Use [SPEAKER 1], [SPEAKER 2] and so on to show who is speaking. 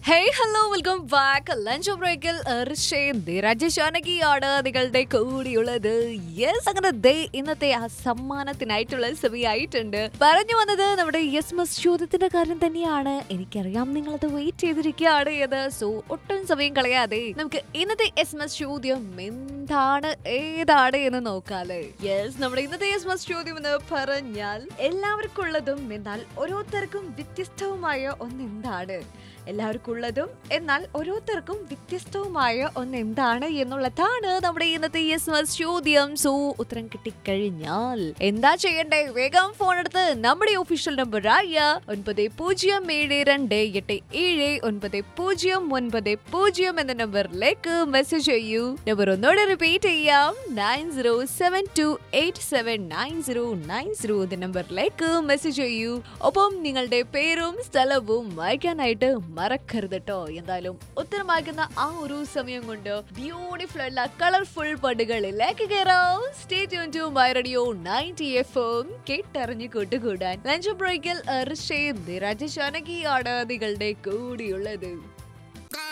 [SPEAKER 1] hey hello welcome back lunch ബ്രേക്കിൽ രാജശാനകിയാണ് നിങ്ങളുടെ കൂടിയുള്ളത് യെസ് അങ്ങനെ ദേ ഇന്നത്തെ ആ സമ്മാനത്തിനായിട്ടുള്ള സമയമായിട്ടുണ്ട് പറഞ്ഞു വന്നത് നമ്മുടെ യെസ് മസ് ചോദ്യത്തിന്റെ കാര്യം തന്നെയാണ് എനിക്കറിയാം നിങ്ങളത് വെയിറ്റ് ചെയ്തിരിക്കുകയാണ് എന്ന് സോ ഒട്ടും സമയം കളയാതെ നമുക്ക് ഇന്നത്തെ എസ് മസ് ചോദ്യം എന്താണ് ഏതാണ് എന്ന് നോക്കാല്ലേ യെസ് നമ്മുടെ ഇന്നത്തെ എസ് മസ് ചോദ്യം എന്ന് പറഞ്ഞാൽ എല്ലാവർക്കും ഉള്ളതും എന്നാൽ ഓരോരുത്തർക്കും വ്യത്യസ്തവുമായ ഒന്ന് എന്താണ് എല്ലാവർക്കും ഉള്ളതും എന്നാൽ ഓരോരുത്തർക്കും വ്യത്യസ്തവുമായ ഒന്ന് എന്താണ് എന്നുള്ളതാണ് നമ്മുടെ ഇന്നത്തെ യെസ് മസ് ചോദ്യം സോ ഉത്തരം കിട്ടിക്കഴിഞ്ഞാൽ എന്താ ചെയ്യണ്ടേ വേഗം ഫോൺ എടുത്ത് നമ്മുടെ ഒഫീഷ്യൽ നമ്പർ ആയ ഒൻപത് പൂജ്യം ഏഴ് രണ്ട് എട്ട് ഏഴ് ഒൻപത് പൂജ്യം ഒൻപത് പൂജ്യം എന്ന നമ്പറിലേക്ക് മെസ്സേജ് ചെയ്യൂ നമ്പർ ഒന്നോടെ റിപ്പീറ്റ് ചെയ്യാം nine zero seven two eight seven nine zero nine zero എന്ന നമ്പറിലേക്ക് മെസ്സേജ് ചെയ്യൂ ഒപ്പം നിങ്ങളുടെ പേരും സ്ഥലവും വായിക്കാനായിട്ട് മറക്കരുത് കേട്ടോ എന്തായാലും ഉത്തരമാക്കുന്ന ആ ഒരു സമയം കൊണ്ട് ബ്യൂട്ടിഫുൾ ഉള്ള കളർഫുൾ പടുകളിലേക്ക് കയറാം stay tune to my radio ninety F M കേട്ടറിഞ്ഞു കൂട്ടുകൂടാൻ ലഞ്ച് ബ്രേക്കിൽ രാജശാനകിയാണ് നിങ്ങളുടെ കൂടിയുള്ളത്